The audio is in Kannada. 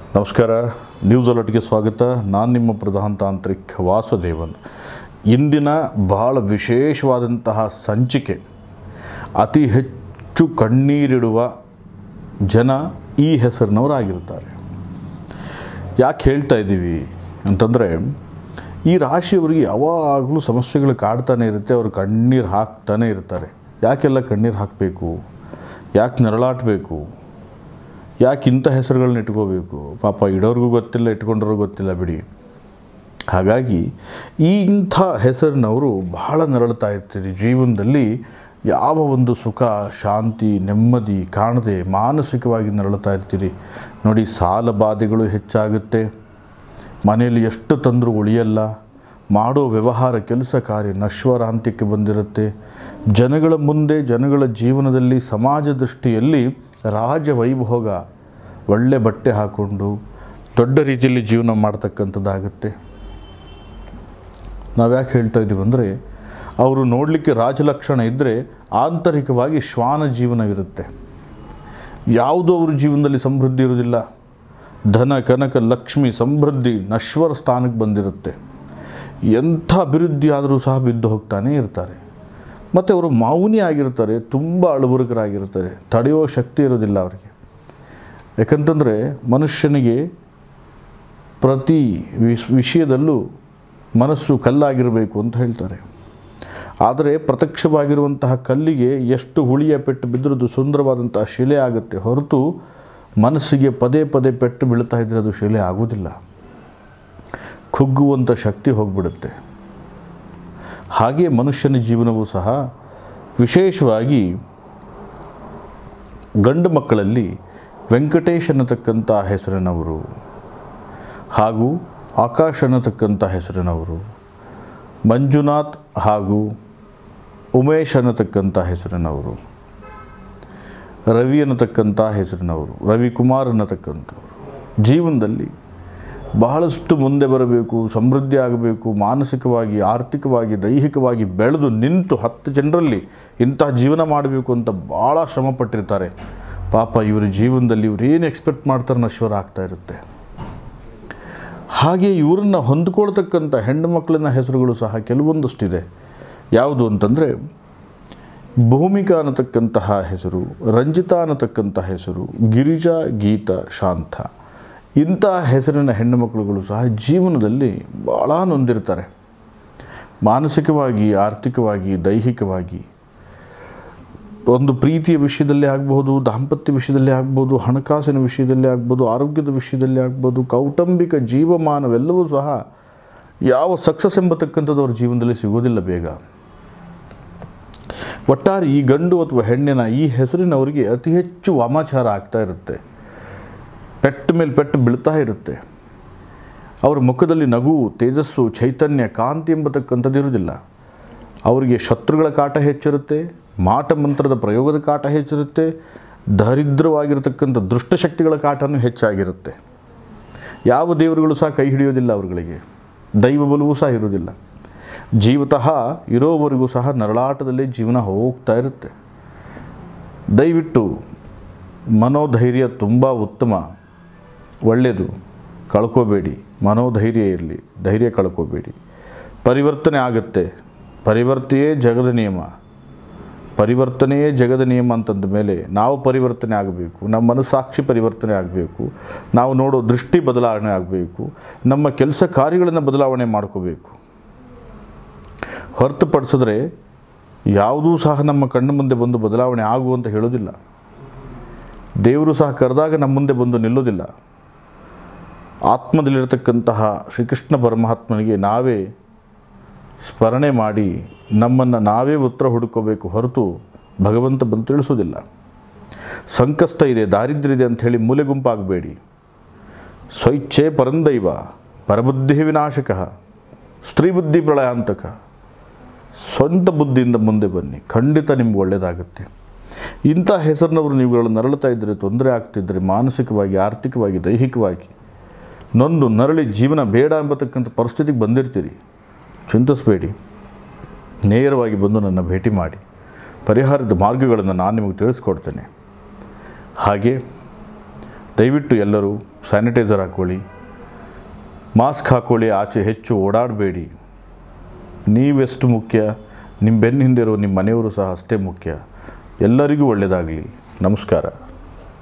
ನಮಸ್ಕಾರ ನ್ಯೂಸ್ ಅಲರ್ಟ್ಗೆ ಸ್ವಾಗತ ನಾನು ನಿಮ್ಮ ಪ್ರಧಾನ ತಾಂತ್ರಿಕ್ ವಾಸುದೇವನ್ ಇಂದಿನ ಬಹಳ ವಿಶೇಷವಾದಂತಹ ಸಂಚಿಕೆ ಅತಿ ಹೆಚ್ಚು ಕಣ್ಣೀರಿಡುವ ಜನ ಈ ಹೆಸರಿನವರಾಗಿರ್ತಾರೆ ಯಾಕೆ ಹೇಳ್ತಾ ಇದ್ದೀವಿ ಅಂತಂದರೆ ಈ ರಾಶಿಯವರಿಗೆ ಯಾವಾಗಲೂ ಸಮಸ್ಯೆಗಳು ಕಾಡ್ತಾನೆ ಇರುತ್ತೆ ಅವರು ಕಣ್ಣೀರು ಹಾಕ್ತಾನೆ ಇರ್ತಾರೆ ಯಾಕೆಲ್ಲ ಕಣ್ಣೀರು ಹಾಕಬೇಕು ಯಾಕೆ ನರಳಾಟಬೇಕು ಯಾಕೆ ಇಂಥ ಹೆಸರುಗಳನ್ನ ಇಟ್ಕೋಬೇಕು ಪಾಪ ಇಡೋರ್ಗೂ ಗೊತ್ತಿಲ್ಲ ಇಟ್ಕೊಂಡ್ರಿಗೂ ಗೊತ್ತಿಲ್ಲ ಬಿಡಿ ಹಾಗಾಗಿ ಈ ಇಂಥ ಹೆಸರಿನವರು ಬಹಳ ನರಳುತ್ತಾ ಇರ್ತೀರಿ ಜೀವನದಲ್ಲಿ ಯಾವ ಒಂದು ಸುಖ ಶಾಂತಿ ನೆಮ್ಮದಿ ಕಾಣದೆ ಮಾನಸಿಕವಾಗಿ ನರಳುತ್ತಾ ಇರ್ತೀರಿ ನೋಡಿ ಸಾಲ ಬಾಧೆಗಳು ಹೆಚ್ಚಾಗುತ್ತೆ ಮನೆಯಲ್ಲಿ ಎಷ್ಟು ತಂದರೂ ಉಳಿಯಲ್ಲ ಮಾಡೋ ವ್ಯವಹಾರ ಕೆಲಸ ಕಾರ್ಯ ನಶ್ವರಾಂತ್ಯಕ್ಕೆ ಬಂದಿರುತ್ತೆ ಜನಗಳ ಮುಂದೆ ಜನಗಳ ಜೀವನದಲ್ಲಿ ಸಮಾಜ ದೃಷ್ಟಿಯಲ್ಲಿ ರಾಜ ವೈಭೋಗ ಒಳ್ಳೆ ಬಟ್ಟೆ ಹಾಕ್ಕೊಂಡು ದೊಡ್ಡ ರೀತಿಯಲ್ಲಿ ಜೀವನ ಮಾಡ್ತಕ್ಕಂಥದ್ದಾಗುತ್ತೆ ನಾವು ಯಾಕೆ ಹೇಳ್ತಾ ಇದ್ದೀವಿ ಅಂದರೆ ಅವರು ನೋಡಲಿಕ್ಕೆ ರಾಜಲಕ್ಷಣ ಇದ್ದರೆ ಆಂತರಿಕವಾಗಿ ಶ್ವಾನ ಜೀವನ ಇರುತ್ತೆ ಯಾವುದೂ ಅವ್ರ ಜೀವನದಲ್ಲಿ ಸಮೃದ್ಧಿ ಇರೋದಿಲ್ಲ ಧನ ಕನಕ ಲಕ್ಷ್ಮಿ ಸಮೃದ್ಧಿ ನಶ್ವರ ಸ್ಥಾನಕ್ಕೆ ಬಂದಿರುತ್ತೆ ಎಂಥ ಅಭಿವೃದ್ಧಿ ಆದರೂ ಸಹ ಬಿದ್ದು ಹೋಗ್ತಾನೇ ಇರ್ತಾರೆ ಮತ್ತು ಅವರು ಮೌನಿ ಆಗಿರ್ತಾರೆ ತುಂಬ ಅಳುಬುರುಕರಾಗಿರ್ತಾರೆ ತಡೆಯೋ ಶಕ್ತಿ ಇರೋದಿಲ್ಲ ಅವರಿಗೆ ಯಾಕಂತಂದರೆ ಮನುಷ್ಯನಿಗೆ ಪ್ರತಿ ವಿಷ್ ವಿಷಯದಲ್ಲೂ ಮನಸ್ಸು ಕಲ್ಲಾಗಿರಬೇಕು ಅಂತ ಹೇಳ್ತಾರೆ ಆದರೆ ಪ್ರತ್ಯಕ್ಷವಾಗಿರುವಂತಹ ಕಲ್ಲಿಗೆ ಎಷ್ಟು ಹುಳಿಯ ಪೆಟ್ಟು ಬಿದ್ದರೂ ಸುಂದರವಾದಂತಹ ಶಿಲೆ ಆಗುತ್ತೆ ಹೊರತು ಮನಸ್ಸಿಗೆ ಪದೇ ಪದೇ ಪೆಟ್ಟು ಬೀಳ್ತಾ ಇದ್ದರೆ ಅದು ಶಿಲೆ ಆಗುವುದಿಲ್ಲ ಕುಗ್ಗುವಂಥ ಶಕ್ತಿ ಹೋಗ್ಬಿಡುತ್ತೆ ಹಾಗೆ ಮನುಷ್ಯನ ಜೀವನವೂ ಸಹ ವಿಶೇಷವಾಗಿ ಗಂಡು ಮಕ್ಕಳಲ್ಲಿ ವೆಂಕಟೇಶ್ ಅನ್ನತಕ್ಕಂಥ ಹೆಸರಿನವರು ಹಾಗೂ ಆಕಾಶ್ ಅನ್ನತಕ್ಕಂಥ ಹೆಸರಿನವರು ಮಂಜುನಾಥ್ ಹಾಗೂ ಉಮೇಶ್ ಅನ್ನತಕ್ಕಂಥ ಹೆಸರಿನವರು ರವಿ ಅನ್ನತಕ್ಕಂಥ ಹೆಸರಿನವರು ರವಿಕುಮಾರ್ ಅನ್ನತಕ್ಕಂಥವ್ರು ಜೀವನದಲ್ಲಿ ಬಹಳಷ್ಟು ಮುಂದೆ ಬರಬೇಕು ಸಮೃದ್ಧಿ ಆಗಬೇಕು ಮಾನಸಿಕವಾಗಿ ಆರ್ಥಿಕವಾಗಿ ದೈಹಿಕವಾಗಿ ಬೆಳೆದು ನಿಂತು ಹತ್ತು ಜನರಲ್ಲಿ ಇಂತಹ ಜೀವನ ಮಾಡಬೇಕು ಅಂತ ಭಾಳ ಶ್ರಮ ಪಟ್ಟಿರ್ತಾರೆ ಪಾಪ ಇವರ ಜೀವನದಲ್ಲಿ ಇವ್ರು ಏನು ಎಕ್ಸ್ಪೆಕ್ಟ್ ಮಾಡ್ತಾರೆ ನಶ್ವರ ಆಗ್ತಾ ಇರುತ್ತೆ ಹಾಗೆ ಇವರನ್ನು ಹೊಂದ್ಕೊಳ್ತಕ್ಕಂಥ ಹೆಣ್ಣು ಮಕ್ಕಳಿನ ಹೆಸರುಗಳು ಸಹ ಕೆಲವೊಂದಷ್ಟಿದೆ ಯಾವುದು ಅಂತಂದರೆ ಭೂಮಿಕಾ ಅನ್ನತಕ್ಕಂತಹ ಹೆಸರು ರಂಜಿತಾ ಅನ್ನತಕ್ಕಂಥ ಹೆಸರು ಗಿರಿಜಾ ಗೀತಾ ಶಾಂತ ಇಂತಹ ಹೆಸರಿನ ಹೆಣ್ಣು ಮಕ್ಕಳುಗಳು ಸಹ ಜೀವನದಲ್ಲಿ ಭಾಳ ನೊಂದಿರ್ತಾರೆ ಮಾನಸಿಕವಾಗಿ ಆರ್ಥಿಕವಾಗಿ ದೈಹಿಕವಾಗಿ ಒಂದು ಪ್ರೀತಿಯ ವಿಷಯದಲ್ಲಿ ಆಗ್ಬೋದು ದಾಂಪತ್ಯ ವಿಷಯದಲ್ಲಿ ಆಗ್ಬೋದು ಹಣಕಾಸಿನ ವಿಷಯದಲ್ಲಿ ಆಗ್ಬೋದು ಆರೋಗ್ಯದ ವಿಷಯದಲ್ಲಿ ಆಗ್ಬೋದು ಕೌಟುಂಬಿಕ ಜೀವಮಾನವೆಲ್ಲವೂ ಸಹ ಯಾವ ಸಕ್ಸಸ್ ಎಂಬತಕ್ಕಂಥದ್ದು ಅವ್ರ ಜೀವನದಲ್ಲಿ ಸಿಗೋದಿಲ್ಲ ಬೇಗ ಒಟ್ಟಾರೆ ಈ ಗಂಡು ಅಥವಾ ಹೆಣ್ಣಿನ ಈ ಹೆಸರಿನವರಿಗೆ ಅತಿ ಹೆಚ್ಚು ವಾಮಾಚಾರ ಆಗ್ತಾ ಇರುತ್ತೆ ಪೆಟ್ಟ ಮೇಲೆ ಪೆಟ್ಟು ಬೀಳ್ತಾ ಇರುತ್ತೆ ಅವರ ಮುಖದಲ್ಲಿ ನಗು ತೇಜಸ್ಸು ಚೈತನ್ಯ ಕಾಂತಿ ಎಂಬತಕ್ಕಂಥದ್ದು ಇರುವುದಿಲ್ಲ ಅವರಿಗೆ ಶತ್ರುಗಳ ಕಾಟ ಹೆಚ್ಚಿರುತ್ತೆ ಮಾಟ ಮಂತ್ರದ ಪ್ರಯೋಗದ ಕಾಟ ಹೆಚ್ಚಿರುತ್ತೆ ದರಿದ್ರವಾಗಿರತಕ್ಕಂಥ ದುಷ್ಟಶಕ್ತಿಗಳ ಕಾಟನೂ ಹೆಚ್ಚಾಗಿರುತ್ತೆ ಯಾವ ದೇವರುಗಳು ಸಹ ಕೈ ಹಿಡಿಯೋದಿಲ್ಲ ಅವರುಗಳಿಗೆ ದೈವ ಬಲವೂ ಸಹ ಇರೋದಿಲ್ಲ ಜೀವತಃ ಇರೋವರೆಗೂ ಸಹ ನರಳಾಟದಲ್ಲಿ ಜೀವನ ಹೋಗ್ತಾ ಇರುತ್ತೆ ದಯವಿಟ್ಟು ಮನೋಧೈರ್ಯ ತುಂಬ ಉತ್ತಮ ಒಳ್ಳೆಯದು ಕಳ್ಕೋಬೇಡಿ ಮನೋಧೈರ್ಯ ಇರಲಿ ಧೈರ್ಯ ಕಳ್ಕೋಬೇಡಿ ಪರಿವರ್ತನೆ ಆಗುತ್ತೆ ಪರಿವರ್ತೆಯೇ ಜಗದ ನಿಯಮ ಪರಿವರ್ತನೆಯೇ ಜಗದ ನಿಯಮ ಅಂತಂದ ಮೇಲೆ ನಾವು ಪರಿವರ್ತನೆ ಆಗಬೇಕು ನಮ್ಮ ಮನಸ್ಸಾಕ್ಷಿ ಪರಿವರ್ತನೆ ಆಗಬೇಕು ನಾವು ನೋಡೋ ದೃಷ್ಟಿ ಬದಲಾವಣೆ ಆಗಬೇಕು ನಮ್ಮ ಕೆಲಸ ಕಾರ್ಯಗಳನ್ನು ಬದಲಾವಣೆ ಮಾಡ್ಕೋಬೇಕು ಹೊರತುಪಡಿಸಿದ್ರೆ ಯಾವುದೂ ಸಹ ನಮ್ಮ ಕಣ್ಣು ಮುಂದೆ ಬಂದು ಬದಲಾವಣೆ ಆಗು ಅಂತ ಹೇಳೋದಿಲ್ಲ ದೇವರು ಸಹ ಕರೆದಾಗ ನಮ್ಮ ಮುಂದೆ ಬಂದು ನಿಲ್ಲೋದಿಲ್ಲ ಆತ್ಮದಲ್ಲಿರತಕ್ಕಂತಹ ಶ್ರೀಕೃಷ್ಣ ಪರಮಾತ್ಮನಿಗೆ ನಾವೇ ಸ್ಮರಣೆ ಮಾಡಿ ನಮ್ಮನ್ನು ನಾವೇ ಉತ್ತರ ಹುಡುಕೋಬೇಕು ಹೊರತು ಭಗವಂತ ಬಂದು ತಿಳಿಸೋದಿಲ್ಲ ಸಂಕಷ್ಟ ಇದೆ ದಾರಿದ್ರ್ಯ ಇದೆ ಅಂಥೇಳಿ ಮೂಲೆ ಗುಂಪಾಗಬೇಡಿ ಸ್ವೈಚ್ಛೆ ಪರಂದೈವ ಪರಬುದ್ಧಿ ವಿನಾಶಕ ಸ್ತ್ರೀ ಬುದ್ಧಿ ಪ್ರಳಯಾಂತಕ ಸ್ವಂತ ಬುದ್ಧಿಯಿಂದ ಮುಂದೆ ಬನ್ನಿ ಖಂಡಿತ ನಿಮ್ಗೆ ಒಳ್ಳೆಯದಾಗುತ್ತೆ ಇಂಥ ಹೆಸರಿನವರು ನೀವುಗಳು ನರಳುತ್ತಾ ಇದ್ದರೆ ತೊಂದರೆ ಆಗ್ತಿದ್ದರೆ ಮಾನಸಿಕವಾಗಿ ಆರ್ಥಿಕವಾಗಿ ದೈಹಿಕವಾಗಿ ನೊಂದು ನರಳಿ ಜೀವನ ಬೇಡ ಎಂಬತಕ್ಕಂಥ ಪರಿಸ್ಥಿತಿಗೆ ಬಂದಿರ್ತೀರಿ ಚಿಂತಿಸಬೇಡಿ ನೇರವಾಗಿ ಬಂದು ನನ್ನ ಭೇಟಿ ಮಾಡಿ ಪರಿಹಾರದ ಮಾರ್ಗಗಳನ್ನು ನಾನು ನಿಮಗೆ ತಿಳಿಸ್ಕೊಡ್ತೇನೆ ಹಾಗೆ ದಯವಿಟ್ಟು ಎಲ್ಲರೂ ಸ್ಯಾನಿಟೈಸರ್ ಹಾಕ್ಕೊಳ್ಳಿ ಮಾಸ್ಕ್ ಹಾಕ್ಕೊಳ್ಳಿ ಆಚೆ ಹೆಚ್ಚು ಓಡಾಡಬೇಡಿ ನೀವೆಷ್ಟು ಮುಖ್ಯ ನಿಮ್ಮ ಬೆನ್ನ ಹಿಂದಿರೋ ನಿಮ್ಮ ಮನೆಯವರು ಸಹ ಅಷ್ಟೇ ಮುಖ್ಯ ಎಲ್ಲರಿಗೂ ಒಳ್ಳೆಯದಾಗಲಿ ನಮಸ್ಕಾರ